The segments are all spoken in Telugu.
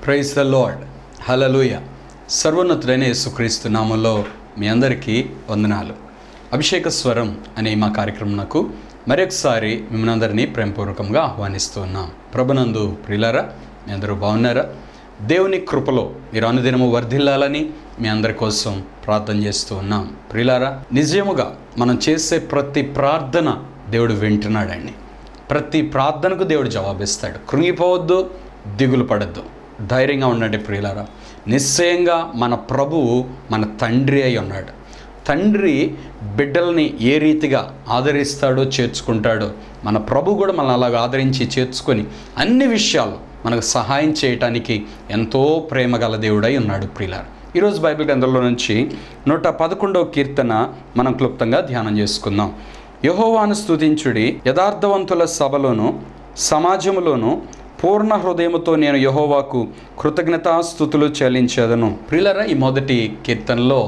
ప్రైజ్ ద లార్డ్ హలలుయ సర్వోన్నతుడైన యేసుక్రీస్తు నామంలో మీ అందరికీ వందనాలు అభిషేక స్వరం అనే మా కార్యక్రమంకు మరొకసారి మిమ్మల్ని అందరినీ ప్రేమపూర్వకంగా ఆహ్వానిస్తూ ఉన్నాం ప్రభునందు ప్రియులారా మీ అందరూ బాగున్నారా దేవుని కృపలో మీరు అనుదినము వర్ధిల్లాలని మీ అందరి కోసం ప్రార్థన చేస్తూ ఉన్నాం ప్రియులారా నిజముగా మనం చేసే ప్రతి ప్రార్థన దేవుడు వింటున్నాడండి ప్రతి ప్రార్థనకు దేవుడు జవాబిస్తాడు కృంగిపోవద్దు దిగులు పడద్దు ధైర్యంగా ఉండండి ప్రియులారా నిశ్చయంగా మన ప్రభువు మన తండ్రి అయి ఉన్నాడు తండ్రి బిడ్డల్ని ఏ రీతిగా ఆదరిస్తాడో చేర్చుకుంటాడో మన ప్రభు కూడా మనల్ని అలాగ ఆదరించి చేర్చుకొని అన్ని విషయాలు మనకు సహాయం చేయటానికి ఎంతో ప్రేమ గల దేవుడై ఉన్నాడు ప్రియులారా ఈరోజు బైబిల్ గ్రంథంలో నుంచి నూట పదకొండవ కీర్తన మనం క్లుప్తంగా ధ్యానం చేసుకుందాం యహోవాను స్తుతించుడి యథార్థవంతుల సభలోను సమాజములోను పూర్ణ హృదయముతో నేను యహోవాకు కృతజ్ఞతాస్థుతులు చెల్లించేదను ప్రియులరా ఈ మొదటి కీర్తనలో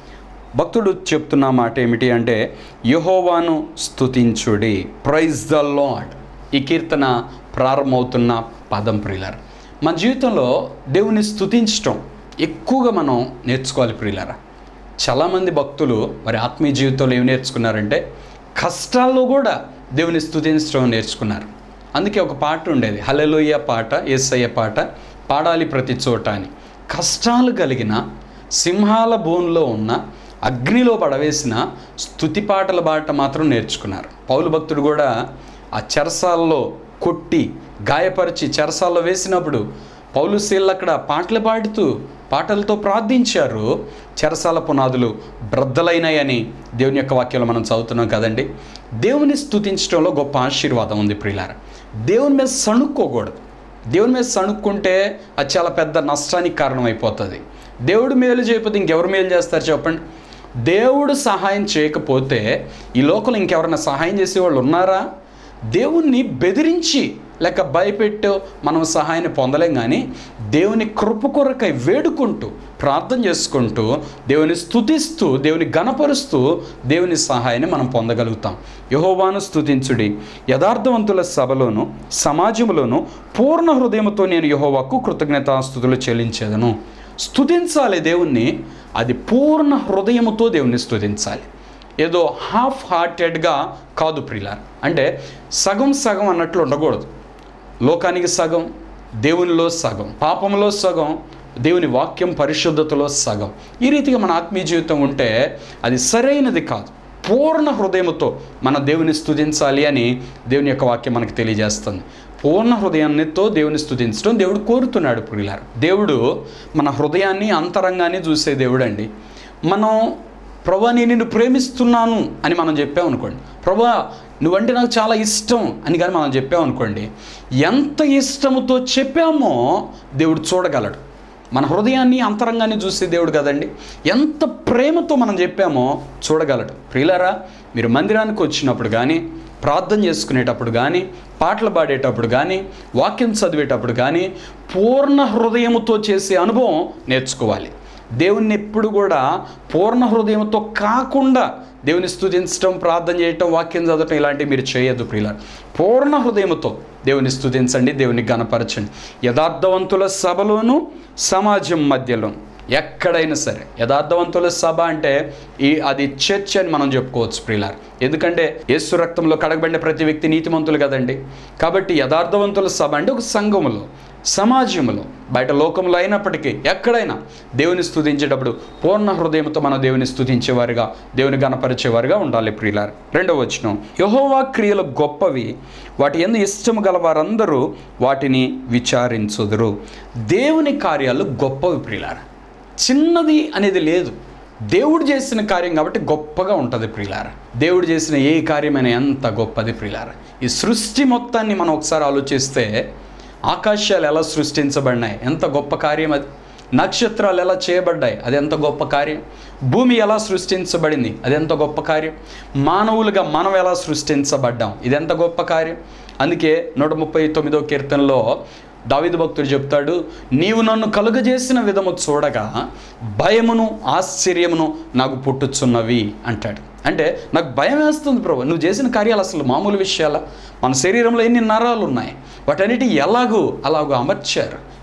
భక్తుడు చెప్తున్న మాట ఏమిటి అంటే యహోవాను స్తుతించుడి ప్రైజ్ ద లాడ్ ఈ కీర్తన ప్రారంభమవుతున్న పదం ప్రియులర్ మన జీవితంలో దేవుని స్తుతించటం ఎక్కువగా మనం నేర్చుకోవాలి ప్రియులరా చాలామంది భక్తులు వారి ఆత్మీయ జీవితంలో ఏమి నేర్చుకున్నారంటే కష్టాల్లో కూడా దేవుని స్తుతించడం నేర్చుకున్నారు అందుకే ఒక పాట ఉండేది హలెలోయ పాట ఏసయ్య పాట పాడాలి ప్రతి చోట అని కష్టాలు కలిగిన సింహాల బోన్లో ఉన్న అగ్నిలో పడవేసిన స్తుతి పాటల బాట మాత్రం నేర్చుకున్నారు పౌలు భక్తుడు కూడా ఆ చెరసాల్లో కొట్టి గాయపరిచి చెరసాల్లో వేసినప్పుడు పౌలు శీళ్ళు అక్కడ పాటలు పాడుతూ పాటలతో ప్రార్థించారు చెరసాల పునాదులు బ్రద్దలైనాయని దేవుని యొక్క వాక్యంలో మనం చదువుతున్నాం కదండి దేవుని స్తుతించడంలో గొప్ప ఆశీర్వాదం ఉంది ప్రియులార దేవుని మీద సణుక్కోకూడదు దేవుని మీద సణుక్కుంటే అది చాలా పెద్ద నష్టానికి కారణమైపోతుంది దేవుడు మేలు చేయకపోతే ఇంకెవరు మేలు చేస్తారు చెప్పండి దేవుడు సహాయం చేయకపోతే ఈ లోకంలో ఇంకెవరైనా సహాయం చేసేవాళ్ళు ఉన్నారా దేవుణ్ణి బెదిరించి లేక భయపెట్టో మనం సహాయాన్ని పొందలేం కానీ దేవుని కృప కొరకై వేడుకుంటూ ప్రార్థన చేసుకుంటూ దేవుని స్తుతిస్తూ దేవుని గణపరుస్తూ దేవుని సహాయాన్ని మనం పొందగలుగుతాం యహోవాను స్తుతించుడి యథార్థవంతుల సభలోను సమాజంలోను పూర్ణ హృదయంతో నేను యహోవాకు కృతజ్ఞతాస్థుతులు చెల్లించేదను స్తుతించాలి దేవుణ్ణి అది పూర్ణ హృదయముతో దేవుణ్ణి స్తుతించాలి ఏదో హాఫ్ హార్టెడ్గా కాదు ప్రిలార్ అంటే సగం సగం అన్నట్లు ఉండకూడదు లోకానికి సగం దేవునిలో సగం పాపంలో సగం దేవుని వాక్యం పరిశుద్ధతలో సగం ఈ రీతిగా మన ఆత్మీయ జీవితం ఉంటే అది సరైనది కాదు పూర్ణ హృదయముతో మన దేవుని స్తుతించాలి అని దేవుని యొక్క వాక్యం మనకు తెలియజేస్తుంది పూర్ణ హృదయాన్నితో దేవుని స్తుతించడం దేవుడు కోరుతున్నాడు ప్రియులారు దేవుడు మన హృదయాన్ని అంతరంగాన్ని చూసే దేవుడు అండి మనం ప్రభా నేను నిన్ను ప్రేమిస్తున్నాను అని మనం చెప్పామనుకోండి ప్రభా నువ్వంటే నాకు చాలా ఇష్టం అని కానీ మనం చెప్పామనుకోండి ఎంత ఇష్టముతో చెప్పామో దేవుడు చూడగలడు మన హృదయాన్ని అంతరంగాన్ని చూసే దేవుడు కదండి ఎంత ప్రేమతో మనం చెప్పామో చూడగలడు ప్రియులారా మీరు మందిరానికి వచ్చినప్పుడు కానీ ప్రార్థన చేసుకునేటప్పుడు కానీ పాటలు పాడేటప్పుడు కానీ వాక్యం చదివేటప్పుడు కానీ పూర్ణ హృదయముతో చేసే అనుభవం నేర్చుకోవాలి దేవుణ్ణి ఎప్పుడు కూడా పూర్ణ హృదయంతో కాకుండా దేవుని స్తుతించడం ప్రార్థన చేయటం వాక్యం చదవటం ఇలాంటివి మీరు చేయొద్దు ప్రియుల పూర్ణ హృదయముతో దేవుని స్తుతించండి దేవుని గణపరచండి యథార్థవంతుల సభలోను సమాజం మధ్యలో ఎక్కడైనా సరే యథార్థవంతుల సభ అంటే ఈ అది చర్చ్ అని మనం చెప్పుకోవచ్చు ప్రియులార్ ఎందుకంటే యేసు రక్తంలో కడగబడిన ప్రతి వ్యక్తి నీతిమంతులు కదండి కాబట్టి యథార్థవంతుల సభ అంటే ఒక సంఘములో సమాజంలో బయట లోకంలో అయినప్పటికీ ఎక్కడైనా దేవుని స్తుతించేటప్పుడు పూర్ణ హృదయంతో మన దేవుని స్తుతించేవారుగా దేవుని గణపరిచేవారుగా ఉండాలి ప్రియులార్ రెండవ వచనం యహోవా క్రియలు గొప్పవి వాటి ఎందు ఇష్టము గల వారందరూ వాటిని విచారించుదురు దేవుని కార్యాలు గొప్పవి ప్రియులార చిన్నది అనేది లేదు దేవుడు చేసిన కార్యం కాబట్టి గొప్పగా ఉంటుంది ప్రియులార దేవుడు చేసిన ఏ కార్యమైనా ఎంత గొప్పది ప్రియులార ఈ సృష్టి మొత్తాన్ని మనం ఒకసారి ఆలోచిస్తే ఆకాశాలు ఎలా సృష్టించబడినాయి ఎంత గొప్ప కార్యం అది నక్షత్రాలు ఎలా చేయబడ్డాయి అది ఎంత గొప్ప కార్యం భూమి ఎలా సృష్టించబడింది అది ఎంత గొప్ప కార్యం మానవులుగా మనం ఎలా సృష్టించబడ్డాం ఇది ఎంత గొప్ప కార్యం అందుకే నూట ముప్పై తొమ్మిదో కీర్తనలో దావిదు భక్తుడు చెప్తాడు నీవు నన్ను కలుగజేసిన విధము చూడగా భయమును ఆశ్చర్యమును నాకు పుట్టుచున్నవి అంటాడు అంటే నాకు భయం వేస్తుంది ప్రభు నువ్వు చేసిన కార్యాలు అసలు మామూలు విషయాల మన శరీరంలో ఎన్ని నరాలు ఉన్నాయి వాటన్నిటి ఎలాగూ అలాగూ అమర్చారు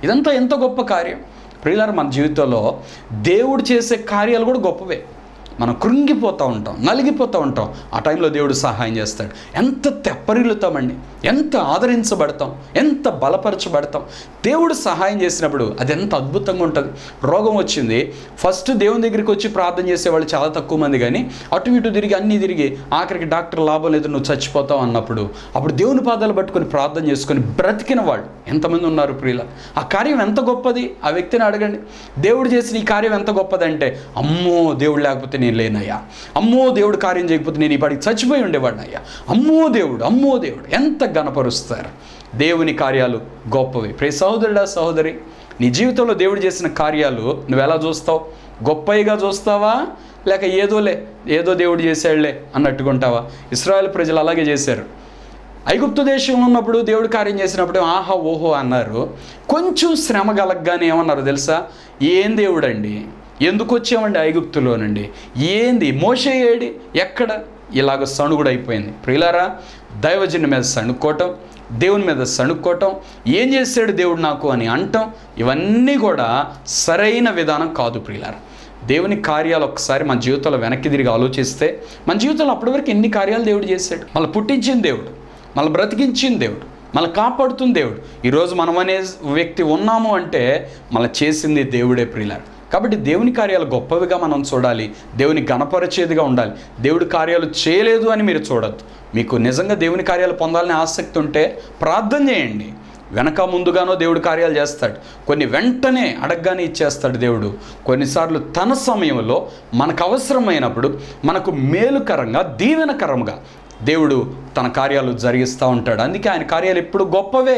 ఇదంతా ఎంత గొప్ప కార్యం ప్రియులారు మన జీవితంలో దేవుడు చేసే కార్యాలు కూడా గొప్పవే మనం కృంగిపోతూ ఉంటాం నలిగిపోతూ ఉంటాం ఆ టైంలో దేవుడు సహాయం చేస్తాడు ఎంత తెప్పరిల్లుతామండి ఎంత ఆదరించబడతాం ఎంత బలపరచబడతాం దేవుడు సహాయం చేసినప్పుడు అది ఎంత అద్భుతంగా ఉంటుంది రోగం వచ్చింది ఫస్ట్ దేవుని దగ్గరికి వచ్చి ప్రార్థన చేసేవాళ్ళు చాలా తక్కువ మంది కానీ అటు ఇటు తిరిగి అన్నీ తిరిగి ఆఖరికి డాక్టర్ లాభం లేదు నువ్వు చచ్చిపోతావు అన్నప్పుడు అప్పుడు దేవుని పాదాలు పట్టుకొని ప్రార్థన చేసుకొని బ్రతికిన వాళ్ళు ఎంతమంది ఉన్నారు ప్రియుల ఆ కార్యం ఎంత గొప్పది ఆ వ్యక్తిని అడగండి దేవుడు చేసిన ఈ కార్యం ఎంత గొప్పదంటే అమ్మో దేవుడు లేకపోతే నేను లేనయ్యా అమ్మో దేవుడు కార్యం చేయకపోతే నేను ఈ పాటికి చచ్చిపోయి ఉండేవాడినయ్యా అమ్మో దేవుడు అమ్మో దేవుడు ఎంత గణపరుస్తారు దేవుని కార్యాలు గొప్పవి ప్రే సహోదరుడా సహోదరి నీ జీవితంలో దేవుడు చేసిన కార్యాలు నువ్వు ఎలా చూస్తావు గొప్పయిగా చూస్తావా లేక ఏదోలే ఏదో దేవుడు చేశాడులే అన్నట్టుకుంటావా ఇస్రాయల్ ప్రజలు అలాగే చేశారు ఐగుప్తు దేశంలో ఉన్నప్పుడు దేవుడు కార్యం చేసినప్పుడు ఆహా ఓహో అన్నారు కొంచెం శ్రమ కలగగానే ఏమన్నారు తెలుసా ఏం దేవుడండి ఎందుకు వచ్చామండి ఐగుప్తులోనండి ఏంది మోసే ఏడి ఎక్కడ ఇలాగ సణుగుడు అయిపోయింది ప్రియులారా దైవజన్ మీద సణుక్కోవటం దేవుని మీద సణుక్కోవటం ఏం చేశాడు దేవుడు నాకు అని అంటాం ఇవన్నీ కూడా సరైన విధానం కాదు ప్రియులారా దేవుని కార్యాలు ఒక్కసారి మన జీవితంలో వెనక్కి తిరిగి ఆలోచిస్తే మన జీవితంలో అప్పటి వరకు ఎన్ని కార్యాలు దేవుడు చేశాడు మళ్ళీ పుట్టించిన దేవుడు మళ్ళీ బ్రతికించిన దేవుడు మళ్ళీ కాపాడుతున్న దేవుడు ఈరోజు మనం అనే వ్యక్తి ఉన్నాము అంటే మళ్ళీ చేసింది దేవుడే ప్రియులారు కాబట్టి దేవుని కార్యాలు గొప్పవిగా మనం చూడాలి దేవుని గణపరిచేదిగా ఉండాలి దేవుడి కార్యాలు చేయలేదు అని మీరు చూడొద్దు మీకు నిజంగా దేవుని కార్యాలు పొందాలని ఆసక్తి ఉంటే ప్రార్థన చేయండి వెనక ముందుగానో దేవుడు కార్యాలు చేస్తాడు కొన్ని వెంటనే అడగగానే ఇచ్చేస్తాడు దేవుడు కొన్నిసార్లు తన సమయంలో మనకు అవసరమైనప్పుడు మనకు మేలుకరంగా దీవెనకరంగా దేవుడు తన కార్యాలు జరిగిస్తూ ఉంటాడు అందుకే ఆయన కార్యాలు ఎప్పుడు గొప్పవే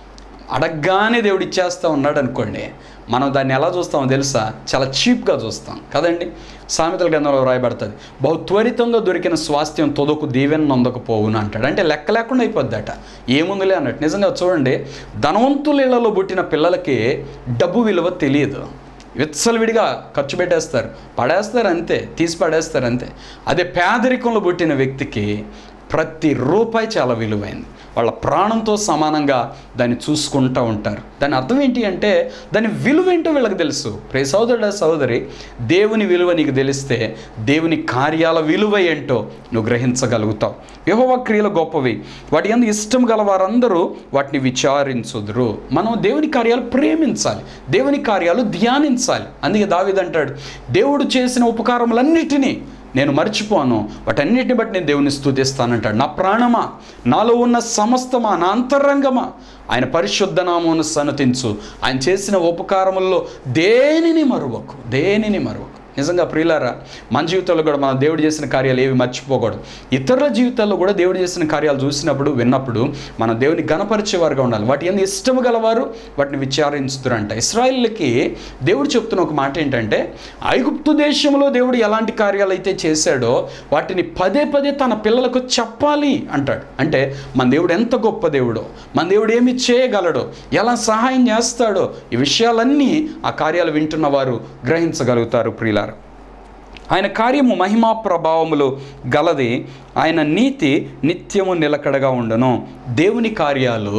అడగగానే దేవుడు ఇచ్చేస్తూ ఉన్నాడు అనుకోండి మనం దాన్ని ఎలా చూస్తామో తెలుసా చాలా చీప్గా చూస్తాం కదండి సామెతల గ్రంథంలో రాయబడుతుంది బహు త్వరితంగా దొరికిన స్వాస్థ్యం తొదకు దీవెన నొందకపోవును అంటాడు అంటే లెక్క లేకుండా అయిపోద్దట ఏముందిలే అన్నట్టు నిజంగా చూడండి ధనవంతుల ఇళ్లలో పుట్టిన పిల్లలకి డబ్బు విలువ తెలియదు విచ్చలవిడిగా ఖర్చు పెట్టేస్తారు పడేస్తారు అంతే తీసి పడేస్తారు అంతే అదే పేదరికంలో పుట్టిన వ్యక్తికి ప్రతి రూపాయి చాలా విలువైంది వాళ్ళ ప్రాణంతో సమానంగా దాన్ని చూసుకుంటూ ఉంటారు దాని అర్థం ఏంటి అంటే దాని విలువ ఏంటో వీళ్ళకి తెలుసు ప్రే సోదరుడ సహోదరి దేవుని విలువ నీకు తెలిస్తే దేవుని కార్యాల విలువ ఏంటో నువ్వు గ్రహించగలుగుతావు యహోవ క్రియలు గొప్పవి వాటి అందు ఇష్టం గల వారందరూ వాటిని విచారించుదురు మనం దేవుని కార్యాలు ప్రేమించాలి దేవుని కార్యాలు ధ్యానించాలి అందుకే దావిదంటాడు దేవుడు చేసిన ఉపకారములన్నిటినీ నేను మర్చిపోను వాటన్నిటిని బట్టి నేను దేవుని స్తుతిస్తానంటాడు నా ప్రాణమా నాలో ఉన్న సమస్తమా నా అంతరంగమా ఆయన పరిశుద్ధ నామమును సన్నతించు ఆయన చేసిన ఉపకారముల్లో దేనిని మరువకు దేనిని మరువకు నిజంగా ప్రియులారా మన జీవితంలో కూడా మన దేవుడు చేసిన కార్యాలు ఏవి మర్చిపోకూడదు ఇతరుల జీవితాల్లో కూడా దేవుడు చేసిన కార్యాలు చూసినప్పుడు విన్నప్పుడు మనం దేవుని గణపరిచేవారుగా ఉండాలి వాటి ఎందు ఇష్టము గలవారు వాటిని విచారించుతారంట ఇస్రాయిల్కి దేవుడు చెప్తున్న ఒక మాట ఏంటంటే ఐగుప్తు దేశంలో దేవుడు ఎలాంటి కార్యాలు అయితే చేశాడో వాటిని పదే పదే తన పిల్లలకు చెప్పాలి అంటాడు అంటే మన దేవుడు ఎంత గొప్ప దేవుడో మన దేవుడు ఏమి చేయగలడో ఎలా సహాయం చేస్తాడో ఈ విషయాలన్నీ ఆ కార్యాలు వింటున్న వారు గ్రహించగలుగుతారు ప్రియులారా ఆయన కార్యము మహిమా ప్రభావములు గలది ఆయన నీతి నిత్యము నిలకడగా ఉండును దేవుని కార్యాలు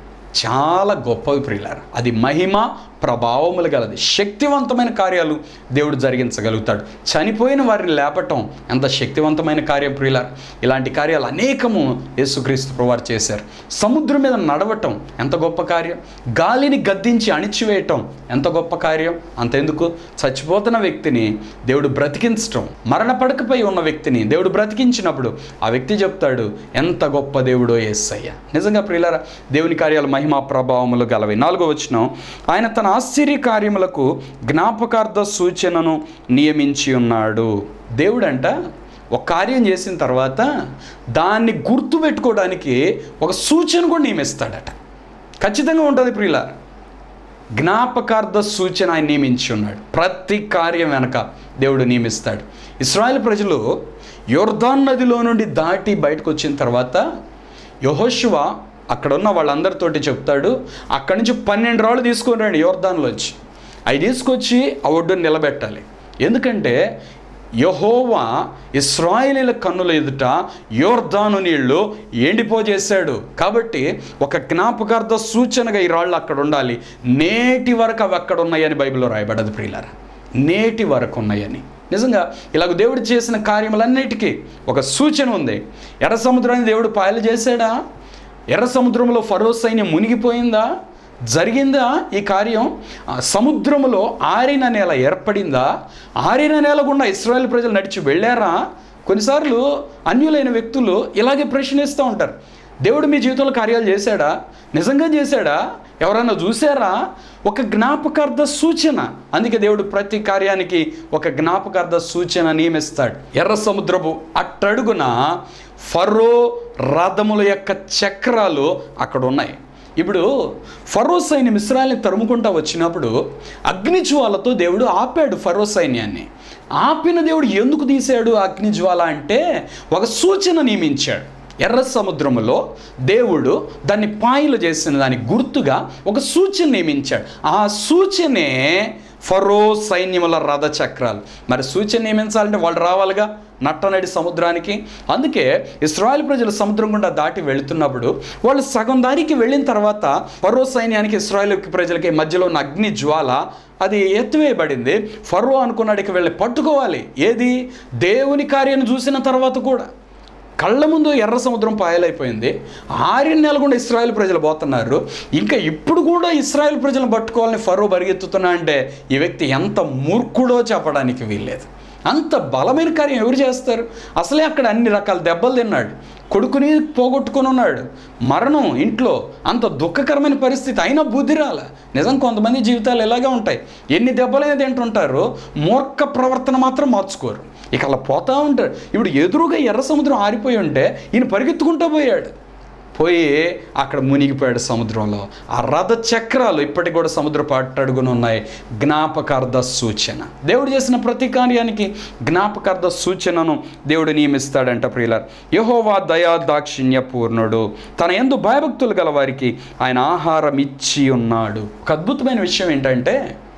చాలా గొప్పవి ప్రియులారు అది మహిమ ప్రభావములు గలది శక్తివంతమైన కార్యాలు దేవుడు జరిగించగలుగుతాడు చనిపోయిన వారిని లేపటం ఎంత శక్తివంతమైన కార్యం ప్రియులారు ఇలాంటి కార్యాలు అనేకము యేసుక్రీస్తు ప్రభువారు చేశారు సముద్రం మీద నడవటం ఎంత గొప్ప కార్యం గాలిని గద్దించి అణిచివేయటం ఎంత గొప్ప కార్యం అంతెందుకు చచ్చిపోతున్న వ్యక్తిని దేవుడు బ్రతికించటం మరణ పడకపై ఉన్న వ్యక్తిని దేవుడు బ్రతికించినప్పుడు ఆ వ్యక్తి చెప్తాడు ఎంత గొప్ప దేవుడో యేసయ్య నిజంగా ప్రియులారా దేవుని కార్యాలు మహిమా ప్రభావములు గలవి నాలుగో వచ్చిన ఆయన తన ఆశ్చర్య కార్యములకు జ్ఞాపకార్థ సూచనను నియమించి ఉన్నాడు దేవుడంట ఒక కార్యం చేసిన తర్వాత దాన్ని గుర్తుపెట్టుకోవడానికి ఒక సూచన కూడా నియమిస్తాడట ఖచ్చితంగా ఉంటుంది ప్రియుల జ్ఞాపకార్థ సూచన ఆయన నియమించి ఉన్నాడు ప్రతి కార్యం వెనక దేవుడు నియమిస్తాడు ఇస్రాయల్ ప్రజలు యోర్దాన్ నదిలో నుండి దాటి బయటకు వచ్చిన తర్వాత యహోశివ అక్కడ ఉన్న వాళ్ళందరితోటి చెప్తాడు అక్కడి నుంచి పన్నెండు రాళ్ళు తీసుకొని రండి యోర్దాన్లోంచి అవి తీసుకొచ్చి ఆ ఒడ్డుని నిలబెట్టాలి ఎందుకంటే యహోవా ఇస్రాయేలీల కన్నుల ఎదుట యోర్ధాను నీళ్లు ఎండిపోజేశాడు కాబట్టి ఒక జ్ఞాపకార్థ సూచనగా ఈ రాళ్ళు అక్కడ ఉండాలి నేటి వరకు అవి అక్కడ ఉన్నాయని బైబిల్లో రాయబడదు ప్రియులారా నేటి వరకు ఉన్నాయని నిజంగా ఇలాగ దేవుడు చేసిన కార్యములన్నిటికీ ఒక సూచన ఉంది ఎర్ర సముద్రాన్ని దేవుడు పాయలు చేశాడా ఎర్ర సముద్రంలో ఫరో సైన్యం మునిగిపోయిందా జరిగిందా ఈ కార్యం ఆ సముద్రములో ఆరిన నేల ఏర్పడిందా ఆరిన నేల గుండా ఇస్రాయేల్ ప్రజలు నడిచి వెళ్ళారా కొన్నిసార్లు అన్యులైన వ్యక్తులు ఇలాగే ప్రశ్నిస్తూ ఉంటారు దేవుడు మీ జీవితంలో కార్యాలు చేశాడా నిజంగా చేశాడా ఎవరైనా చూసారా ఒక జ్ఞాపకార్థ సూచన అందుకే దేవుడు ప్రతి కార్యానికి ఒక జ్ఞాపకార్థ సూచన నియమిస్తాడు ఎర్ర సముద్రపు అట్టడుగున ఫరో రథముల యొక్క చక్రాలు అక్కడ ఉన్నాయి ఇప్పుడు ఫరో సైన్యం ఇస్రాయల్ని తరుముకుంటా వచ్చినప్పుడు అగ్నిజ్వాలతో దేవుడు ఆపాడు ఫరో సైన్యాన్ని ఆపిన దేవుడు ఎందుకు తీశాడు ఆ అగ్నిజ్వాల అంటే ఒక సూచన నియమించాడు ఎర్ర సముద్రములో దేవుడు దాన్ని పాయలు చేసిన దానికి గుర్తుగా ఒక సూచన నియమించాడు ఆ సూచనే ఫరో సైన్యముల రథ చక్రాలు మరి సూచన నియమించాలంటే వాళ్ళు రావాలిగా నట్టనడి సముద్రానికి అందుకే ఇస్రాయల్ ప్రజలు సముద్రం గుండా దాటి వెళుతున్నప్పుడు వాళ్ళు సగం దారికి వెళ్ళిన తర్వాత ఫరో సైన్యానికి ఇస్రాయల్ ప్రజలకి మధ్యలో ఉన్న అగ్ని జ్వాల అది ఎత్తివేయబడింది ఫరో అనుకున్నాడికి వెళ్ళి పట్టుకోవాలి ఏది దేవుని కార్యాన్ని చూసిన తర్వాత కూడా కళ్ళ ముందు ఎర్ర సముద్రం పాయలైపోయింది ఆరు నెలల గుండా ఇస్రాయేల్ ప్రజలు పోతున్నారు ఇంకా ఇప్పుడు కూడా ఇస్రాయేల్ ప్రజలను పట్టుకోవాలని ఫరో పరిగెత్తుతున్నా అంటే ఈ వ్యక్తి ఎంత మూర్ఖుడో చెప్పడానికి వీల్లేదు అంత బలమైన కార్యం ఎవరు చేస్తారు అసలే అక్కడ అన్ని రకాల దెబ్బలు తిన్నాడు కొడుకుని పోగొట్టుకొని ఉన్నాడు మరణం ఇంట్లో అంత దుఃఖకరమైన పరిస్థితి అయినా బుద్ధి రాల నిజం కొంతమంది జీవితాలు ఇలాగే ఉంటాయి ఎన్ని దెబ్బలైనా తింటుంటారు మూర్ఖ ప్రవర్తన మాత్రం మార్చుకోరు ఇక అలా పోతా ఉంటాడు ఇప్పుడు ఎదురుగా ఎర్ర సముద్రం ఆరిపోయి ఉంటే ఈయన పరిగెత్తుకుంటూ పోయాడు పోయి అక్కడ మునిగిపోయాడు సముద్రంలో ఆ రథ చక్రాలు ఇప్పటికి కూడా సముద్ర పాటడుగున ఉన్నాయి జ్ఞాపకార్థ సూచన దేవుడు చేసిన ప్రతి కార్యానికి జ్ఞాపకార్థ సూచనను దేవుడు నియమిస్తాడంట ప్రియులార్ యహోవా దయా దాక్షిణ్య పూర్ణుడు తన ఎందు భయభక్తులు గల వారికి ఆయన ఆహారం ఇచ్చి ఉన్నాడు ఒక అద్భుతమైన విషయం ఏంటంటే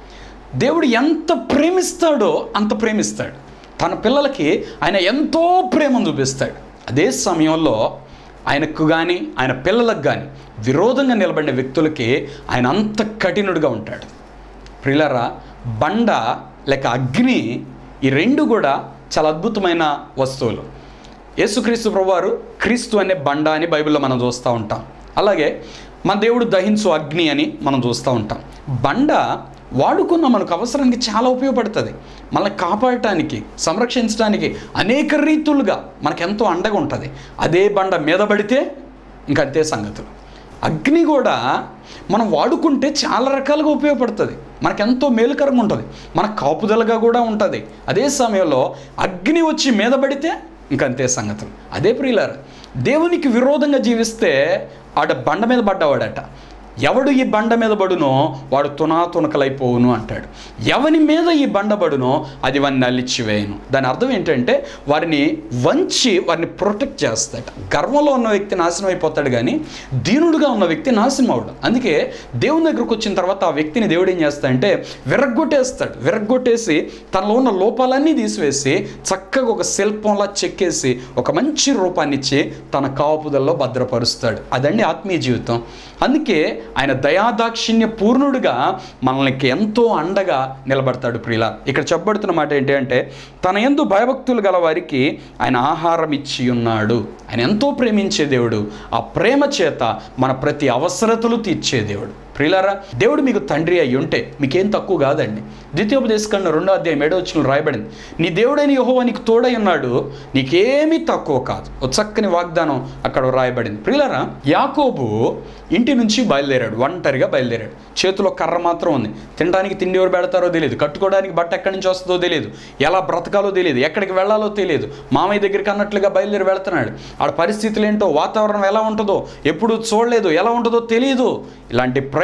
దేవుడు ఎంత ప్రేమిస్తాడో అంత ప్రేమిస్తాడు తన పిల్లలకి ఆయన ఎంతో ప్రేమను చూపిస్తాడు అదే సమయంలో ఆయనకు కానీ ఆయన పిల్లలకు కానీ విరోధంగా నిలబడిన వ్యక్తులకి ఆయన అంత కఠినుడిగా ఉంటాడు ప్రిలరా బండ లేక అగ్ని ఈ రెండు కూడా చాలా అద్భుతమైన వస్తువులు యేసుక్రీస్తు ప్రభువారు క్రీస్తు అనే బండ అని బైబిల్లో మనం చూస్తూ ఉంటాం అలాగే మన దేవుడు దహించు అగ్ని అని మనం చూస్తూ ఉంటాం బండ వాడుకున్న మనకు అవసరానికి చాలా ఉపయోగపడుతుంది మనల్ని కాపాడటానికి సంరక్షించడానికి అనేక రీతులుగా మనకు ఎంతో అండగా ఉంటుంది అదే బండ మీద పడితే ఇంకంతే సంగతులు అగ్ని కూడా మనం వాడుకుంటే చాలా రకాలుగా ఉపయోగపడుతుంది మనకెంతో మేలుకరంగా ఉంటుంది మన కాపుదలగా కూడా ఉంటుంది అదే సమయంలో అగ్ని వచ్చి మీద పడితే ఇంకంతే సంగతులు అదే ప్రియులారు దేవునికి విరోధంగా జీవిస్తే ఆడ బండ మీద పడ్డవాడట ఎవడు ఈ బండ మీద పడునో వాడు తునాతునకలైపోవును అంటాడు ఎవని మీద ఈ బండ పడునో అది వారిని నల్లిచ్చివేయను దాని అర్థం ఏంటంటే వారిని వంచి వారిని ప్రొటెక్ట్ చేస్తాడు గర్వంలో ఉన్న వ్యక్తి నాశనం అయిపోతాడు కానీ దీనుడుగా ఉన్న వ్యక్తి నాశనం అవడు అందుకే దేవుని దగ్గరకు వచ్చిన తర్వాత ఆ వ్యక్తిని దేవుడు ఏం చేస్తాడంటే విరగ్గొట్టేస్తాడు విరగ్గొట్టేసి తనలో ఉన్న లోపాలన్నీ తీసివేసి చక్కగా ఒక శిల్పంలా చెక్కేసి ఒక మంచి రూపాన్ని ఇచ్చి తన కాపుదల్లో భద్రపరుస్తాడు అదండి ఆత్మీయ జీవితం అందుకే ఆయన దయాదాక్షిణ్య పూర్ణుడుగా మనల్ని ఎంతో అండగా నిలబడతాడు ప్రియుల ఇక్కడ చెప్పబడుతున్న మాట ఏంటి అంటే తన ఎందు భయభక్తులు గల వారికి ఆయన ఆహారం ఇచ్చి ఉన్నాడు ఆయన ఎంతో ప్రేమించే దేవుడు ఆ ప్రేమ చేత మన ప్రతి అవసరతలు తీర్చే దేవుడు ప్రియులారా దేవుడు మీకు తండ్రి అయి ఉంటే మీకేం తక్కువ కాదండి ద్వితీయోపదేశకన్న రెండో అధ్యాయం ఏడో వచ్చిన రాయబడింది నీ దేవుడైన యెహోవా నీకు తోడై ఉన్నాడు నీకేమీ తక్కువ కాదు ఒక చక్కని వాగ్దానం అక్కడ రాయబడింది ప్రియులారా యాకోబు ఇంటి నుంచి బయలుదేరాడు ఒంటరిగా బయలుదేరాడు చేతిలో కర్ర మాత్రం ఉంది తినడానికి తిండి ఎవరు పెడతారో తెలియదు కట్టుకోవడానికి బట్ట ఎక్కడి నుంచి వస్తుందో తెలియదు ఎలా బ్రతకాలో తెలియదు ఎక్కడికి వెళ్ళాలో తెలియదు మామయ్య దగ్గరికి అన్నట్లుగా బయలుదేరి వెళ్తున్నాడు ఆడ పరిస్థితులు ఏంటో వాతావరణం ఎలా ఉంటుందో ఎప్పుడు చూడలేదు ఎలా ఉంటుందో తెలియదు ఇలాంటి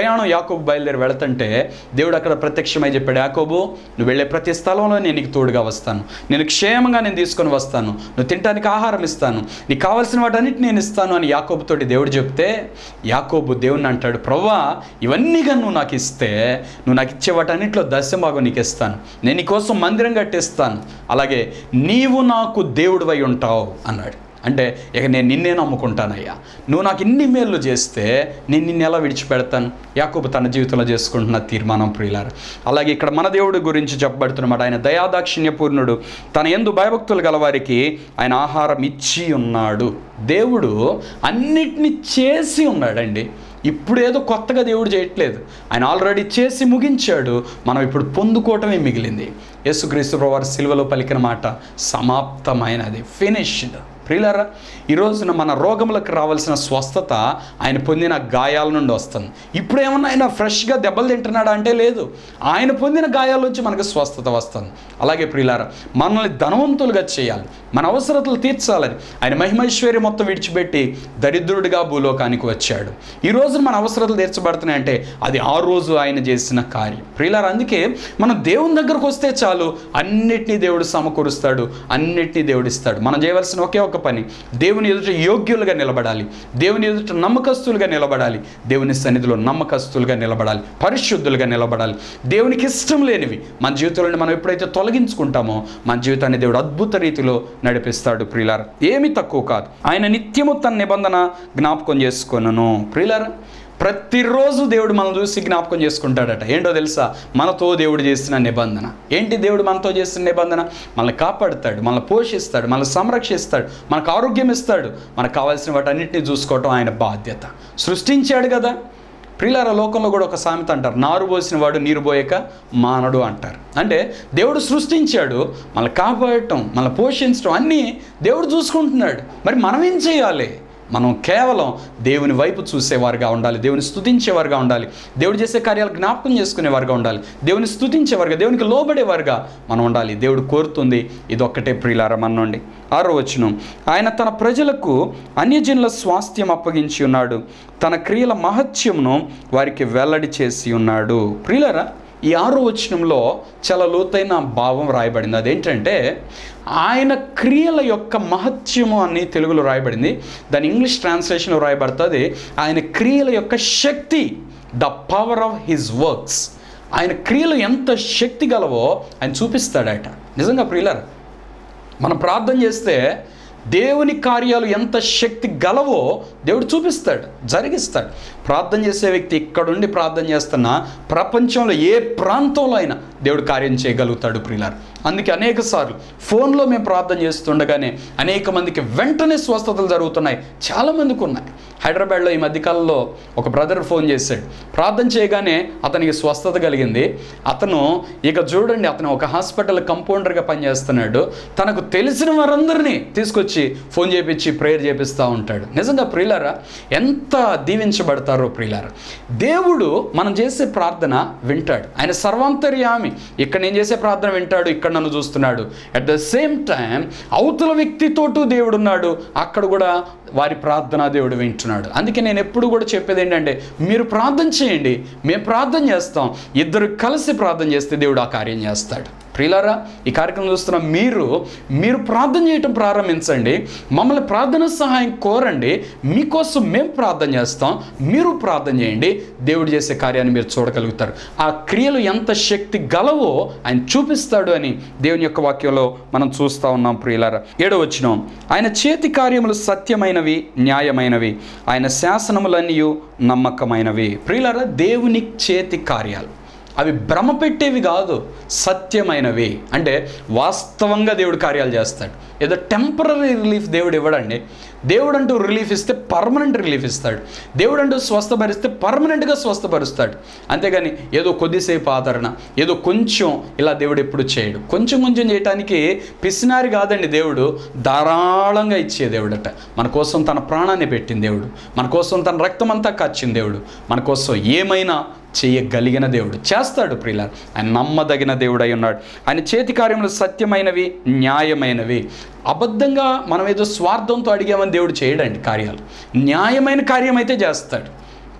ప్రయాణం యాకోబు బయలుదేరి వెళతంటే దేవుడు అక్కడ ప్రత్యక్షమై చెప్పాడు యాకోబు నువ్వు వెళ్ళే ప్రతి స్థలంలో నేను నీకు తోడుగా వస్తాను నేను క్షేమంగా నేను తీసుకొని వస్తాను నువ్వు తినడానికి ఆహారం ఇస్తాను నీకు కావాల్సిన వాటన్నిటి నేను ఇస్తాను అని యాకోబుతోటి దేవుడు చెప్తే యాకోబు దేవుని అంటాడు ప్రవ్వా ఇవన్నీ కానీ నువ్వు నాకు ఇస్తే నువ్వు నాకు ఇచ్చే వాటన్నిటిలో దశభాగం నీకు ఇస్తాను నేను నీకోసం మందిరం కట్టిస్తాను అలాగే నీవు నాకు దేవుడివై ఉంటావు అన్నాడు అంటే ఇక నేను నిన్నే నమ్ముకుంటానయ్యా నువ్వు నాకు ఇన్ని మేళ్ళు చేస్తే నేను నిన్ను ఎలా విడిచిపెడతాను యాకోబు తన జీవితంలో చేసుకుంటున్న తీర్మానం ప్రియులారు అలాగే ఇక్కడ మన దేవుడి గురించి చెప్పబడుతున్నమాట ఆయన దయాదాక్షిణ్యపూర్ణుడు తన ఎందు భయభక్తులు గలవారికి ఆయన ఆహారం ఇచ్చి ఉన్నాడు దేవుడు అన్నిటినీ చేసి ఉన్నాడండి ఇప్పుడు ఏదో కొత్తగా దేవుడు చేయట్లేదు ఆయన ఆల్రెడీ చేసి ముగించాడు మనం ఇప్పుడు పొందుకోవటమే మిగిలింది యేసుక్రీస్తు ప్రభువారు సిల్వలో పలికిన మాట సమాప్తమైనది ఫినిష్డ్ ప్రియులారా ఈ రోజున మన రోగములకు రావాల్సిన స్వస్థత ఆయన పొందిన గాయాల నుండి వస్తుంది ఇప్పుడు ఏమన్నా ఆయన ఫ్రెష్గా దెబ్బలు తింటున్నాడా అంటే లేదు ఆయన పొందిన గాయాల నుంచి మనకు స్వస్థత వస్తుంది అలాగే ప్రియులారా మనల్ని ధనవంతులుగా చేయాలి మన అవసరతలు తీర్చాలని ఆయన మహిమైశ్వర్యం మొత్తం విడిచిపెట్టి దరిద్రుడిగా భూలోకానికి వచ్చాడు ఈ రోజు మన అవసరతలు తీర్చబడుతున్నాయంటే అది ఆ రోజు ఆయన చేసిన కార్యం ప్రియులారా అందుకే మనం దేవుని దగ్గరకు వస్తే చాలు అన్నిటినీ దేవుడు సమకూరుస్తాడు అన్నిటినీ దేవుడు ఇస్తాడు మనం చేయవలసిన ఒకే ఒక పని దేవుని ఎదుట యోగ్యులుగా నిలబడాలి దేవుని ఎదుట నమ్మకస్తులుగా నిలబడాలి దేవుని సన్నిధిలో నమ్మకస్తులుగా నిలబడాలి పరిశుద్ధులుగా నిలబడాలి దేవునికి ఇష్టం లేనివి మన జీవితంలో మనం ఎప్పుడైతే తొలగించుకుంటామో మన జీవితాన్ని దేవుడు అద్భుత రీతిలో నడిపిస్తాడు ప్రియులార ఏమీ తక్కువ కాదు ఆయన నిత్యము తన నిబంధన జ్ఞాపకం చేసుకున్నాను ప్రియులార ప్రతిరోజు దేవుడు మనం చూసి జ్ఞాపకం చేసుకుంటాడట ఏంటో తెలుసా మనతో దేవుడు చేసిన నిబంధన ఏంటి దేవుడు మనతో చేసిన నిబంధన మనల్ని కాపాడుతాడు మనల్ని పోషిస్తాడు మనల్ని సంరక్షిస్తాడు మనకు ఆరోగ్యం ఇస్తాడు మనకు కావాల్సిన వాటన్నిటిని చూసుకోవటం ఆయన బాధ్యత సృష్టించాడు కదా ప్రియులార లోకంలో కూడా ఒక సామెత అంటారు నారు పోసిన వాడు నీరు పోయక మానడు అంటారు అంటే దేవుడు సృష్టించాడు మనల్ని కాపాడటం మనల్ని పోషించడం అన్నీ దేవుడు చూసుకుంటున్నాడు మరి మనం ఏం చేయాలి మనం కేవలం దేవుని వైపు చూసేవారుగా ఉండాలి దేవుని స్తుతించేవారుగా ఉండాలి దేవుడు చేసే కార్యాలు జ్ఞాపకం చేసుకునేవారుగా ఉండాలి దేవుని స్తుతించేవారుగా దేవునికి లోబడేవారుగా మనం ఉండాలి దేవుడు కోరుతుంది ఇది ఒక్కటే ప్రియులార మన నుండి ఆరో వచనం ఆయన తన ప్రజలకు అన్యజనుల స్వాస్థ్యం అప్పగించి ఉన్నాడు తన క్రియల మహత్యమును వారికి వెల్లడి చేసి ఉన్నాడు ప్రియులరా ఈ ఆరో వచనంలో చాలా లోతైన భావం రాయబడింది అదేంటంటే ఆయన క్రియల యొక్క మహత్యము అని తెలుగులో రాయబడింది దాని ఇంగ్లీష్ ట్రాన్స్లేషన్లో రాయబడుతుంది ఆయన క్రియల యొక్క శక్తి the power of his works ఆయన క్రియలు ఎంత శక్తి గలవో ఆయన చూపిస్తాడట నిజంగా ప్రియులర్ మనం ప్రార్థన చేస్తే దేవుని కార్యాలు ఎంత శక్తి గలవో దేవుడు చూపిస్తాడు జరిగిస్తాడు ప్రార్థన చేసే వ్యక్తి ఇక్కడుండి ప్రార్థన చేస్తున్నా ప్రపంచంలో ఏ ప్రాంతంలో అయినా దేవుడు కార్యం చేయగలుగుతాడు ప్రియులార్ అందుకే అనేక సార్లు ఫోన్లో మేము ప్రార్థన చేస్తుండగానే అనేక మందికి వెంటనే స్వస్థతలు జరుగుతున్నాయి చాలామందికి ఉన్నాయి హైదరాబాద్లో ఈ మధ్యకాలంలో ఒక బ్రదర్ ఫోన్ చేశాడు ప్రార్థన చేయగానే అతనికి స్వస్థత కలిగింది అతను ఇక చూడండి అతను ఒక హాస్పిటల్ కంపౌండర్గా పనిచేస్తున్నాడు తనకు తెలిసిన వారందరినీ తీసుకొచ్చి ఫోన్ చేపించి ప్రేయర్ చేపిస్తూ ఉంటాడు నిజంగా ప్రియులారా ఎంత దీవించబడతారో ప్రియులారా దేవుడు మనం చేసే ప్రార్థన వింటాడు ఆయన సర్వాంతర్యామి ఇక్కడ నేను చేసే ప్రార్థన వింటాడు ఇక్కడ నన్ను చూస్తున్నాడు అట్ ద సేమ్ టైం అవతల వ్యక్తితోటూ దేవుడు ఉన్నాడు అక్కడ కూడా వారి ప్రార్థన దేవుడు వింటున్నాడు అందుకే నేను ఎప్పుడు కూడా చెప్పేది ఏంటంటే మీరు ప్రార్థన చేయండి మేము ప్రార్థన చేస్తాం ఇద్దరు కలిసి ప్రార్థన చేస్తే దేవుడు ఆ కార్యం చేస్తాడు ప్రియులారా ఈ కార్యక్రమం చూస్తున్న మీరు మీరు ప్రార్థన చేయటం ప్రారంభించండి మమ్మల్ని ప్రార్థన సహాయం కోరండి మీకోసం మేము ప్రార్థన చేస్తాం మీరు ప్రార్థన చేయండి దేవుడు చేసే కార్యాన్ని మీరు చూడగలుగుతారు ఆ క్రియలు ఎంత శక్తి గలవో ఆయన చూపిస్తాడు అని దేవుని యొక్క వాక్యంలో మనం చూస్తూ ఉన్నాం ప్రియులారా ఏడో వచ్చినాం ఆయన చేతి కార్యములు సత్యమైనవి న్యాయమైనవి ఆయన శాసనములన్నీ నమ్మకమైనవి ప్రియులారా దేవుని చేతి కార్యాలు అవి భ్రమ పెట్టేవి కాదు సత్యమైనవి అంటే వాస్తవంగా దేవుడు కార్యాలు చేస్తాడు ఏదో టెంపరీ రిలీఫ్ దేవుడు ఇవ్వడండి దేవుడు అంటూ రిలీఫ్ ఇస్తే పర్మనెంట్ రిలీఫ్ ఇస్తాడు దేవుడు అంటూ స్వస్థపరిస్తే పర్మనెంట్గా స్వస్థపరుస్తాడు అంతేగాని ఏదో కొద్దిసేపు ఆదరణ ఏదో కొంచెం ఇలా దేవుడు ఎప్పుడు చేయడు కొంచెం కొంచెం చేయటానికి పిసినారి కాదండి దేవుడు ధారాళంగా ఇచ్చే దేవుడట మన కోసం తన ప్రాణాన్ని పెట్టిన దేవుడు మన కోసం తన రక్తం అంతా కాచిన దేవుడు మన కోసం ఏమైనా చేయగలిగిన దేవుడు చేస్తాడు ప్రియుల ఆయన నమ్మదగిన దేవుడు అయి ఉన్నాడు ఆయన చేతి కార్యములు సత్యమైనవి న్యాయమైనవి అబద్ధంగా మనం ఏదో స్వార్థంతో అడిగామని దేవుడు చేయడండి కార్యాలు న్యాయమైన కార్యం అయితే చేస్తాడు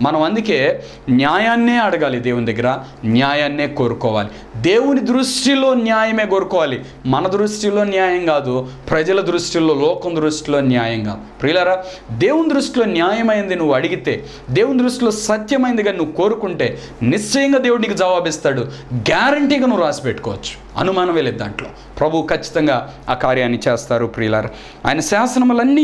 మనం అందుకే న్యాయాన్నే అడగాలి దేవుని దగ్గర న్యాయాన్నే కోరుకోవాలి దేవుని దృష్టిలో న్యాయమే కోరుకోవాలి మన దృష్టిలో న్యాయం కాదు ప్రజల దృష్టిలో లోకం దృష్టిలో న్యాయం కాదు ప్రియులారా దేవుని దృష్టిలో న్యాయమైంది నువ్వు అడిగితే దేవుని దృష్టిలో సత్యమైందిగా నువ్వు కోరుకుంటే నిశ్చయంగా దేవుడు నీకు జవాబిస్తాడు గ్యారంటీగా నువ్వు రాసి పెట్టుకోవచ్చు అనుమానమే లేదు దాంట్లో ప్రభు ఖచ్చితంగా ఆ కార్యాన్ని చేస్తారు ప్రియులారా ఆయన శాసనములన్నీ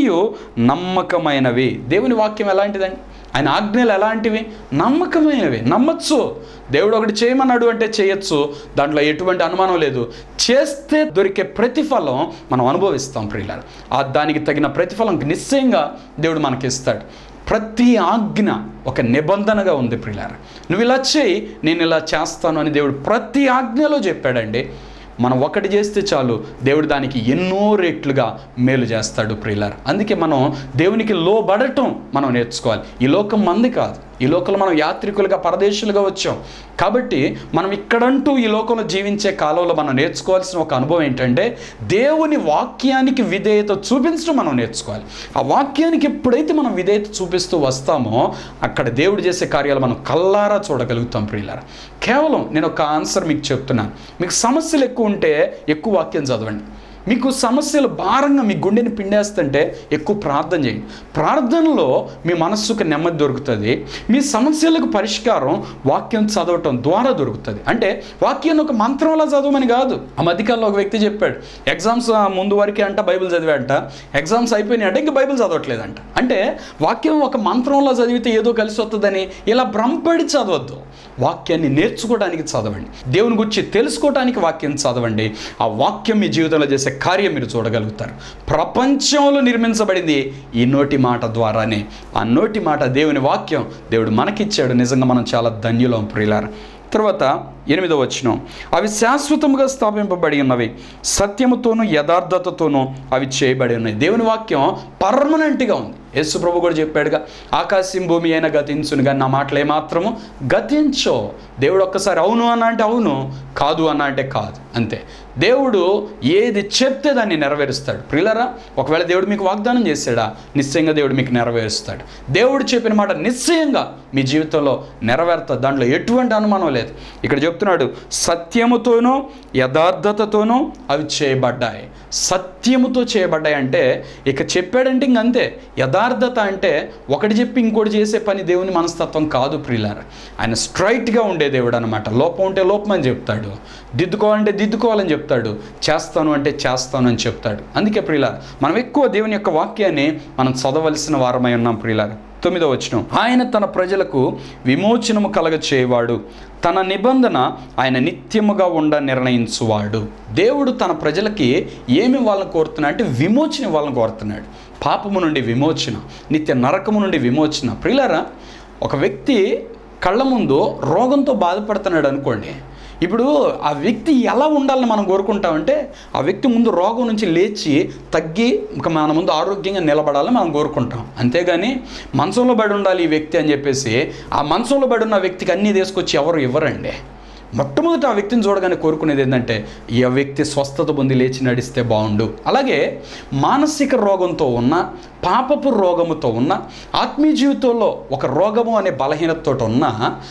నమ్మకమైనవి దేవుని వాక్యం ఎలాంటిదండి ఆయన ఆజ్ఞలు ఎలాంటివి నమ్మకమైనవి నమ్మచ్చు దేవుడు ఒకటి చేయమన్నాడు అంటే చేయొచ్చు దాంట్లో ఎటువంటి అనుమానం లేదు చేస్తే దొరికే ప్రతిఫలం మనం అనుభవిస్తాం ప్రియులారు ఆ దానికి తగిన ప్రతిఫలం నిశ్చయంగా దేవుడు మనకి ఇస్తాడు ప్రతి ఆజ్ఞ ఒక నిబంధనగా ఉంది ప్రియులార నువ్వు ఇలా చేయి నేను ఇలా చేస్తాను అని దేవుడు ప్రతి ఆజ్ఞలో చెప్పాడండి మనం ఒకటి చేస్తే చాలు దేవుడు దానికి ఎన్నో రెట్లుగా మేలు చేస్తాడు ప్రియులార్ అందుకే మనం దేవునికి లోబడటం మనం నేర్చుకోవాలి ఈ లోకం మంది కాదు ఈ లోకంలో మనం యాత్రికులుగా పరదేశులుగా వచ్చాం కాబట్టి మనం ఇక్కడంటూ ఈ లోకంలో జీవించే కాలంలో మనం నేర్చుకోవాల్సిన ఒక అనుభవం ఏంటంటే దేవుని వాక్యానికి విధేయత చూపించడం మనం నేర్చుకోవాలి ఆ వాక్యానికి ఎప్పుడైతే మనం విధేయత చూపిస్తూ వస్తామో అక్కడ దేవుడు చేసే కార్యాలు మనం కల్లారా చూడగలుగుతాం ప్రియులారా కేవలం నేను ఒక ఆన్సర్ మీకు చెప్తున్నాను మీకు సమస్యలు ఎక్కువ ఉంటే ఎక్కువ వాక్యం చదవండి మీకు సమస్యలు భారంగా మీ గుండెని పిండేస్తుంటే ఎక్కువ ప్రార్థన చేయండి ప్రార్థనలో మీ మనస్సుకు నెమ్మది దొరుకుతుంది మీ సమస్యలకు పరిష్కారం వాక్యం చదవటం ద్వారా దొరుకుతుంది అంటే వాక్యాన్ని ఒక మంత్రంలా చదవమని కాదు ఆ మధ్యకాలంలో ఒక వ్యక్తి చెప్పాడు ఎగ్జామ్స్ ముందు వరకే అంట బైబిల్ చదివాడంట ఎగ్జామ్స్ అయిపోయినాయంట ఇంక బైబిల్ చదవట్లేదంట అంటే వాక్యం ఒక మంత్రంలో చదివితే ఏదో కలిసి వస్తుందని ఇలా భ్రమపడి చదవద్దు వాక్యాన్ని నేర్చుకోవడానికి చదవండి దేవుని గురించి తెలుసుకోవడానికి వాక్యం చదవండి ఆ వాక్యం మీ జీవితంలో చేసే కార్యం మీరు చూడగలుగుతారు ప్రపంచంలో నిర్మించబడింది ఈ నోటి మాట ద్వారానే ఆ నోటి మాట దేవుని వాక్యం దేవుడు మనకిచ్చాడు నిజంగా మనం చాలా ధన్యులం ప్రియులారు తర్వాత ఎనిమిదో వచనం అవి శాశ్వతముగా స్థాపింపబడి ఉన్నవి సత్యముతోనూ యథార్థతతోనూ అవి చేయబడి ఉన్నాయి దేవుని వాక్యం పర్మనెంట్గా ఉంది యేసు ప్రభు కూడా చెప్పాడుగా ఆకాశం భూమి అయినా గతించును కానీ నా మాటలు ఏమాత్రము గతించో దేవుడు ఒక్కసారి అవును అన్న అంటే అవును కాదు అన్న అంటే కాదు అంతే దేవుడు ఏది చెప్తే దాన్ని నెరవేరుస్తాడు ప్రియులరా ఒకవేళ దేవుడు మీకు వాగ్దానం చేశాడా నిశ్చయంగా దేవుడు మీకు నెరవేరుస్తాడు దేవుడు చెప్పిన మాట నిశ్చయంగా మీ జీవితంలో నెరవేరుతుంది దాంట్లో ఎటువంటి అనుమానం లేదు ఇక్కడ చెప్తున్నాడు సత్యముతోనూ యథార్థతతోనూ అవి చేయబడ్డాయి సత్యముతో చేయబడ్డాయి అంటే ఇక చెప్పాడంటే ఇంకంతే యథార్థత అంటే ఒకటి చెప్పి ఇంకోటి చేసే పని దేవుని మనస్తత్వం కాదు ప్రియులార ఆయన స్ట్రైట్గా ఉండే దేవుడు అనమాట లోపం ఉంటే లోపం అని చెప్తాడు దిద్దుకోవాలంటే దిద్దుకోవాలని చెప్తాడు చేస్తాను అంటే చేస్తాను అని చెప్తాడు అందుకే ప్రియులార మనం ఎక్కువ దేవుని యొక్క వాక్యాన్ని మనం చదవలసిన వారమై ఉన్నాం ప్రియులార తొమ్మిదో వచనం ఆయన తన ప్రజలకు విమోచనము కలగ చేయవాడు తన నిబంధన ఆయన నిత్యముగా ఉండ నిర్ణయించువాడు దేవుడు తన ప్రజలకి ఏమి వాళ్ళని కోరుతున్నాడు అంటే విమోచన వాళ్ళని కోరుతున్నాడు పాపము నుండి విమోచన నిత్య నరకము నుండి విమోచన ప్రియులారా ఒక వ్యక్తి కళ్ళ ముందు రోగంతో బాధపడుతున్నాడు అనుకోండి ఇప్పుడు ఆ వ్యక్తి ఎలా ఉండాలని మనం కోరుకుంటామంటే ఆ వ్యక్తి ముందు రోగం నుంచి లేచి తగ్గి ఇంకా మన ముందు ఆరోగ్యంగా నిలబడాలని మనం కోరుకుంటాం అంతేగాని మంచంలో పడి ఉండాలి ఈ వ్యక్తి అని చెప్పేసి ఆ మంచంలో పడి ఉన్న వ్యక్తికి అన్నీ తీసుకొచ్చి ఎవరు ఇవ్వరండి మొట్టమొదట ఆ వ్యక్తిని చూడగానే కోరుకునేది ఏంటంటే ఈ వ్యక్తి స్వస్థత పొంది లేచి నడిస్తే బాగుండు అలాగే మానసిక రోగంతో ఉన్న పాపపు రోగముతో ఉన్న ఆత్మీయ జీవితంలో ఒక రోగము అనే బలహీనతతో ఉన్న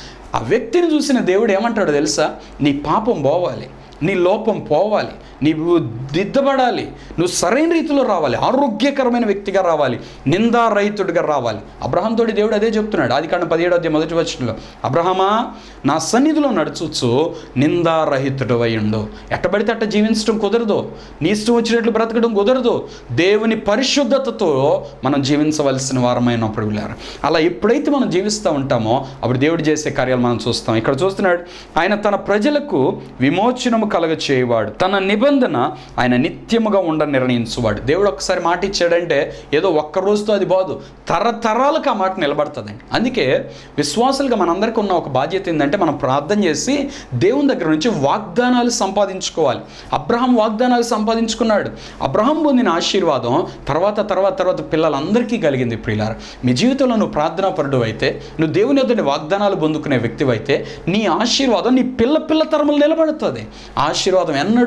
ఆ వ్యక్తిని చూసిన దేవుడు ఏమంటాడో తెలుసా నీ పాపం పోవాలి నీ లోపం పోవాలి నీవు దిద్దబడాలి నువ్వు సరైన రీతిలో రావాలి ఆరోగ్యకరమైన వ్యక్తిగా రావాలి నిందారహితుడిగా రావాలి అబ్రహంతోటి దేవుడు అదే చెప్తున్నాడు ఆది కాండ పదిహేడు అధ్యాయం మొదటి వచనంలో అబ్రహమా నా సన్నిధిలో నడుచుచు నిందారహితుడు ఉండు ఎట్టబడితే అట్ట జీవించడం కుదరదు నీ ఇష్టం వచ్చినట్లు బ్రతకడం కుదరదు దేవుని పరిశుద్ధతతో మనం జీవించవలసిన వారమైనప్పుడు వెళ్ళారు అలా ఎప్పుడైతే మనం జీవిస్తూ ఉంటామో అప్పుడు దేవుడు చేసే కార్యాలు మనం చూస్తాం ఇక్కడ చూస్తున్నాడు ఆయన తన ప్రజలకు విమోచనము కలగ చేయవాడు తన నిబంధన ఆయన నిత్యముగా ఉండ నిర్ణయించువాడు దేవుడు ఒక్కసారి మాట ఇచ్చాడంటే ఏదో ఒక్క రోజుతో అది బాదు తరతరాలకు ఆ మాట నిలబడుతుందండి అందుకే విశ్వాసులుగా మనందరికీ ఉన్న ఒక బాధ్యత ఏంటంటే మనం ప్రార్థన చేసి దేవుని దగ్గర నుంచి వాగ్దానాలు సంపాదించుకోవాలి అబ్రహం వాగ్దానాలు సంపాదించుకున్నాడు అబ్రహం పొందిన ఆశీర్వాదం తర్వాత తర్వాత తర్వాత పిల్లలందరికీ కలిగింది ప్రియులార మీ జీవితంలో నువ్వు ప్రార్థనా పరుడు అయితే నువ్వు దేవుని ఎదుటి వాగ్దానాలు పొందుకునే వ్యక్తివైతే నీ ఆశీర్వాదం నీ పిల్ల పిల్ల తరములు నిలబడుతుంది ఆ ఆశీర్వాదం ఎన్నడూ తక్కువ కాదు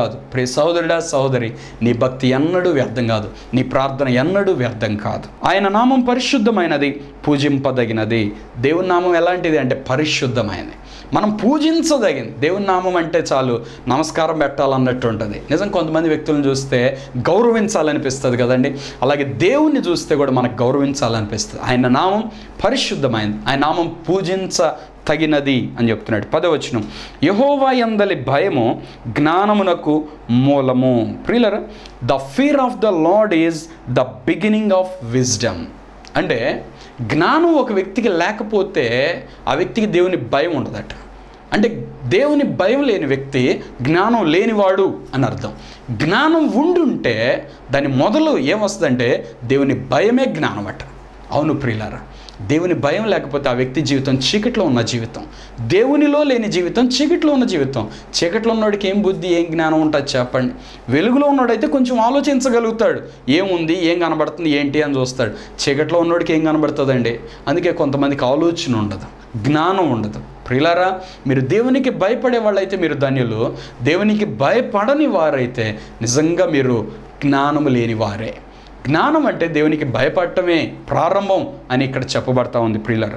కాదు ప్రే సహోదరుడా సహోదరి నీ భక్తి ఎన్నడూ వ్యర్థం కాదు నీ ప్రార్థన ఎన్నడూ వ్యర్థం కాదు ఆయన నామం పరిశుద్ధమైనది పూజింపదగినది దేవుని నామం ఎలాంటిది అంటే పరిశుద్ధమైనది మనం పూజించదగింది దేవుని నామం అంటే చాలు నమస్కారం పెట్టాలన్నట్టు ఉంటుంది నిజం కొంతమంది వ్యక్తులను చూస్తే గౌరవించాలనిపిస్తుంది కదండి అలాగే దేవుణ్ణి చూస్తే కూడా మనకు గౌరవించాలనిపిస్తుంది ఆయన నామం పరిశుద్ధమైనది ఆయన నామం పూజించ తగినది అని చెప్తున్నాడు పదవచనం యహోవా యందలి భయము జ్ఞానమునకు మూలము ప్రియులర the fear of the lord is the beginning of wisdom అంటే జ్ఞానం ఒక వ్యక్తికి లేకపోతే ఆ వ్యక్తికి దేవుని భయం ఉండదట అంటే దేవుని భయం లేని వ్యక్తి జ్ఞానం లేనివాడు అని అర్థం జ్ఞానం ఉండుంటే దాని మొదలు ఏమొస్తుందంటే దేవుని భయమే జ్ఞానం అట అవును ప్రియులారా దేవుని భయం లేకపోతే ఆ వ్యక్తి జీవితం చీకట్లో ఉన్న జీవితం దేవునిలో లేని జీవితం చీకట్లో ఉన్న జీవితం చీకట్లో ఉన్నవాడికి ఏం బుద్ధి ఏం జ్ఞానం ఉంటుంది చెప్పండి వెలుగులో ఉన్నవాడైతే కొంచెం ఆలోచించగలుగుతాడు ఏముంది ఏం కనబడుతుంది ఏంటి అని చూస్తాడు చీకట్లో ఉన్నవాడికి ఏం కనబడుతుందండి అందుకే కొంతమందికి ఆలోచన ఉండదు జ్ఞానం ఉండదు ప్రియులారా మీరు దేవునికి భయపడే వాళ్ళైతే మీరు ధన్యులు దేవునికి భయపడని వారైతే నిజంగా మీరు జ్ఞానము లేని వారే జ్ఞానం అంటే దేవునికి భయపడటమే ప్రారంభం అని ఇక్కడ చెప్పబడతా ఉంది ప్రియులర్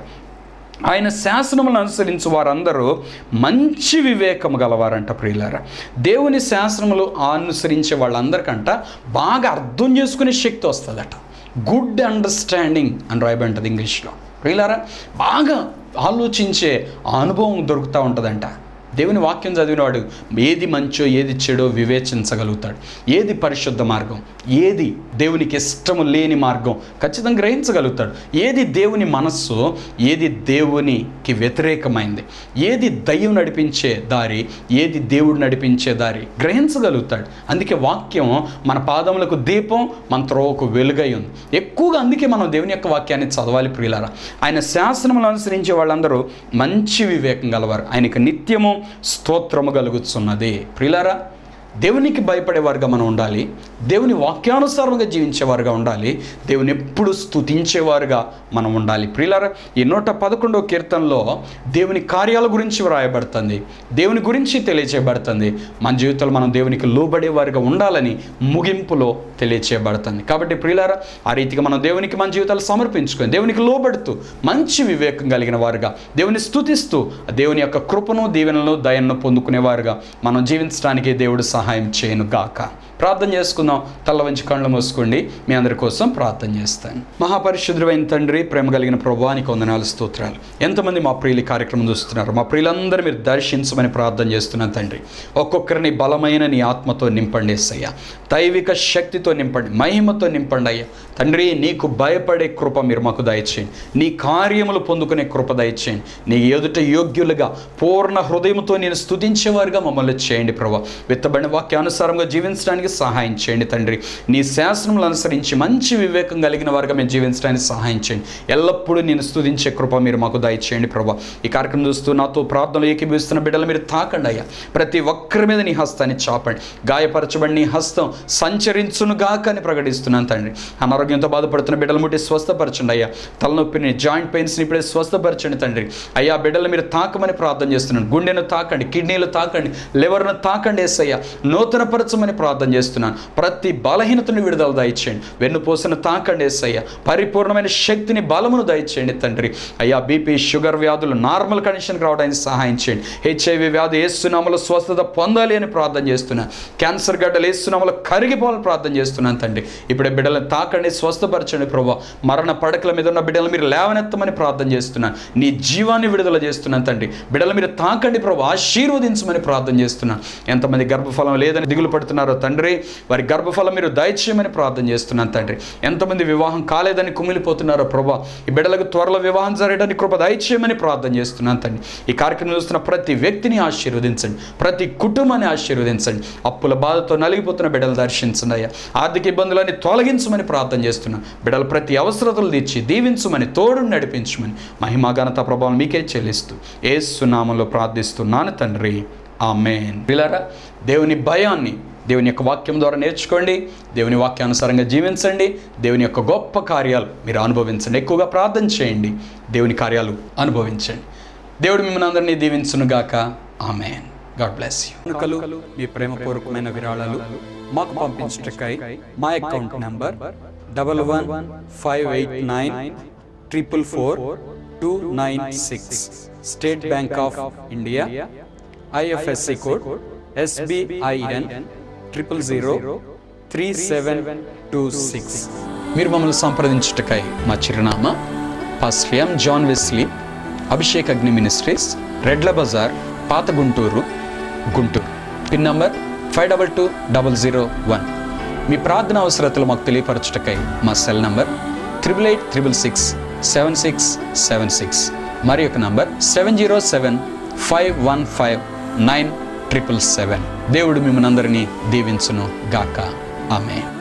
ఆయన శాసనములను అనుసరించు వారందరూ మంచి వివేకము గలవారంట ప్రియులారా దేవుని శాసనములు అనుసరించే వాళ్ళందరికంట బాగా అర్థం చేసుకునే శక్తి వస్తుందట గుడ్ అండర్స్టాండింగ్ అని రాయబడి ఇంగ్లీష్లో ప్రియులారా బాగా ఆలోచించే ఆ అనుభవం దొరుకుతూ ఉంటుందంట దేవుని వాక్యం చదివినవాడు ఏది మంచో ఏది చెడో వివేచించగలుగుతాడు ఏది పరిశుద్ధ మార్గం ఏది దేవునికి ఇష్టము లేని మార్గం ఖచ్చితంగా గ్రహించగలుగుతాడు ఏది దేవుని మనస్సు ఏది దేవునికి వ్యతిరేకమైంది ఏది దయ్యం నడిపించే దారి ఏది దేవుడు నడిపించే దారి గ్రహించగలుగుతాడు అందుకే వాక్యం మన పాదములకు దీపం మన త్రోవకు వెలుగై ఉంది ఎక్కువగా అందుకే మనం దేవుని యొక్క వాక్యాన్ని చదవాలి ప్రియులారా ఆయన శాసనములు అనుసరించే వాళ్ళందరూ మంచి వివేకం గలవారు ఆయనకు నిత్యము స్తోత్రము కలుగుతున్నది ప్రియులారా దేవునికి భయపడేవారుగా మనం ఉండాలి దేవుని వాక్యానుసారంగా జీవించేవారుగా ఉండాలి దేవుని ఎప్పుడు స్తుతించేవారుగా మనం ఉండాలి ప్రియులారా ఈ నూట పదకొండవ కీర్తనలో దేవుని కార్యాల గురించి వ్రాయబడుతుంది దేవుని గురించి తెలియచేయబడుతుంది మన జీవితంలో మనం దేవునికి లోబడేవారుగా ఉండాలని ముగింపులో తెలియచేయబడుతుంది కాబట్టి ప్రియులారా ఆ రీతిగా మనం దేవునికి మన జీవితాలు సమర్పించుకొని దేవునికి లోబడుతూ మంచి వివేకం కలిగిన వారుగా దేవుని స్తుతిస్తూ దేవుని యొక్క కృపను దీవెనలను దయను పొందుకునేవారుగా మనం జీవించడానికి దేవుడు సహాయం చేయను గాక ప్రార్థన చేసుకుందాం తల్ల వంచి కళ్ళు మూసుకోండి మీ అందరి కోసం ప్రార్థన చేస్తాను మహాపరిశుద్ధుడైన తండ్రి ప్రేమ కలిగిన ప్రభానికి వందనాలు స్తోత్రాలు ఎంతమంది మా ప్రియులు ఈ కార్యక్రమం చూస్తున్నారు మా ప్రియులందరూ మీరు దర్శించమని ప్రార్థన చేస్తున్నాను తండ్రి ఒక్కొక్కరిని బలమైన నీ ఆత్మతో నింపండి ఎస్సయ్యా దైవిక శక్తితో నింపండి మహిమతో నింపండి అయ్యా తండ్రి నీకు భయపడే కృప మీరు మాకు దయచేయండి నీ కార్యములు పొందుకునే కృప దయచేయండి నీ ఎదుట యోగ్యులుగా పూర్ణ హృదయంతో నేను స్తుతించేవారుగా మమ్మల్ని చేయండి ప్రభా విత్తబడిన వాక్యానుసారంగా జీవించడానికి సహాయం చేయండి తండ్రి నీ శాసనములు అనుసరించి మంచి వివేకం కలిగిన వారుగా మేము జీవించడానికి సహాయం చేయండి ఎల్లప్పుడూ నేను స్తుతించే కృప మీరు మాకు దయచేయండి ప్రభా ఈ కార్యక్రమం చూస్తూ నాతో ప్రార్థనలు ఏకీభవిస్తున్న బిడ్డలు మీరు తాకండి అయ్యా ప్రతి ఒక్కరి మీద నీ హస్తాన్ని చాపండి గాయపరచబడి నీ హస్తం సంచరించునుగాక అని ప్రకటిస్తున్నాను తండ్రి అనారోగ్యంతో బాధపడుతున్న బిడ్డలు ముట్టి స్వస్థపరచండి అయ్యా తలనొప్పిని జాయింట్ పెయిన్స్ని ఇప్పుడే స్వస్థపరచండి తండ్రి అయ్యా బిడ్డలు మీరు తాకమని ప్రార్థన చేస్తున్నాను గుండెను తాకండి కిడ్నీలు తాకండి లివర్ను తాకండి ఏసయ్యా నూతనపరచమని ప్రార్థన చేస్తున్నాను ప్రతి బలహీనతను విడుదల దయచేయండి వెన్నుపూసను తాకండి ఏసయ్యా పరిపూర్ణమైన శక్తిని బలమును దయచేయండి తండ్రి అయ్యా బీపీ షుగర్ వ్యాధులు నార్మల్ కండిషన్కి రావడానికి సహాయం చేయండి హెచ్ఐవి వ్యాధి ఏసునామలో స్వస్థత పొందాలి అని ప్రార్థన చేస్తున్నాను క్యాన్సర్ గడ్డలు ఏసునామలో కరిగిపోవాలని ప్రార్థన చేస్తున్నాను తండ్రి ఇప్పుడే బిడ్డలను తాకండి స్వస్థపరచండి ప్రభా మరణ పడకల మీద ఉన్న బిడ్డలు మీరు లేవనెత్తమని ప్రార్థన చేస్తున్నాను నీ జీవాన్ని విడుదల చేస్తున్నాను తండ్రి బిడ్డలు మీరు తాకండి ప్రభు ఆశీర్వదించమని ప్రార్థన చేస్తున్నాను ఎంతమంది గర్భఫలం లేదని దిగులు పడుతున్నారో తండ్రి వారి గర్భఫలం మీరు దయచేయమని ప్రార్థన చేస్తున్నాను తండ్రి ఎంతమంది వివాహం కాలేదని కుమిలిపోతున్నారో ప్రభా ఈ బిడ్డలకు త్వరలో వివాహం జరగడానికి కృప దయచేయమని ప్రార్థన చేస్తున్నాను తండ్రి ఈ కార్యక్రమం చూస్తున్న ప్రతి వ్యక్తిని ఆశీర్వదించండి ప్రతి కుటుంబాన్ని ఆశీర్వదించండి అప్పుల బాధతో నలిగిపోతున్న బిడ్డలు దర్శించండి అయ్యా ఆర్థిక ఇబ్బందులన్నీ తొలగించమని ప్రార్థన చేస్తున్నాను బిడ్డలు ప్రతి అవసరతలు తీర్చి దీవించమని తోడు నడిపించమని మహిమా ఘనత ప్రభావం మీకే చెల్లిస్తూ ఏసునామంలో ప్రార్థిస్తున్నాను తండ్రి ఆమెన్ పిల్లరా దేవుని భయాన్ని దేవుని యొక్క వాక్యం ద్వారా నేర్చుకోండి దేవుని వాక్యానుసారంగా జీవించండి దేవుని యొక్క గొప్ప కార్యాలు మీరు అనుభవించండి ఎక్కువగా ప్రార్థన చేయండి దేవుని కార్యాలు అనుభవించండి దేవుడు మిమ్మల్ని అందరినీ దీవించునుగాక ఆమెన్ గాడ్ బ్లెస్ యూ కనుకలు మీ ప్రేమపూర్వకమైన విరాళాలు మాకు పంపించటకై మా account number double one five eight nine triple four two nine six State Bank of India IFSC code SBIN triple zero three seven two six మీరు మమ్మల్ని సంప్రదించుటకై మా చిరునామా pastor M John Wesley Abhishek Agni ministries Redla Bazar పాత Guntur Guntur pin number five double two double zero one మీ ప్రార్థన అవసరతలు మాకు తెలియపరచుటకై మా cell number triple eight triple six seven six seven six మరి యొక్క number seven zero seven five one five nine triple seven దేవుడు మిమ్మల్ని అందరినీ దీవించును గాక ఆమె